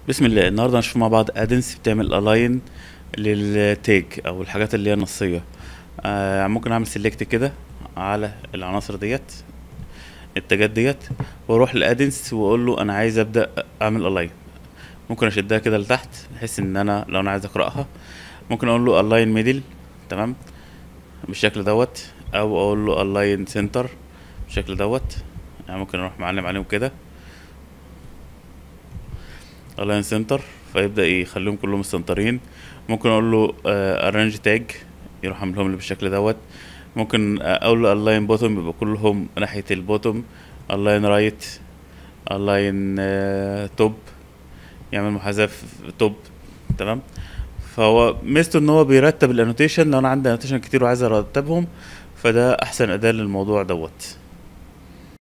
بسم الله النهارده هنشوف مع بعض ادنس بتعمل الاين للتاج او الحاجات اللي هي نصيه آه ممكن اعمل سيلكت كده على العناصر ديت التاجات ديت واروح لادنس واقول له انا عايز ابدا اعمل الاين ممكن اشدها كده لتحت بحيث ان انا لو انا عايز اقراها ممكن اقول له الاين ميدل تمام بالشكل دوت او اقول له الاين سنتر بالشكل دوت يعني ممكن اروح معلم عليهم كده الاين سنتر فيبدا يخليهم كلهم مستنطرين ممكن اقول له ارانج تاج يروح عاملهم لي بالشكل دوت ممكن اقول له الاين بوتوم يبقى كلهم ناحيه البوتوم الاين رايت الاين توب يعمل محاذاه توب تمام فهو ميزته ان هو بيرتب الانوتيشن لو انا عندي انوتيشن كتير وعايز ارتبهم فده احسن اداه للموضوع دوت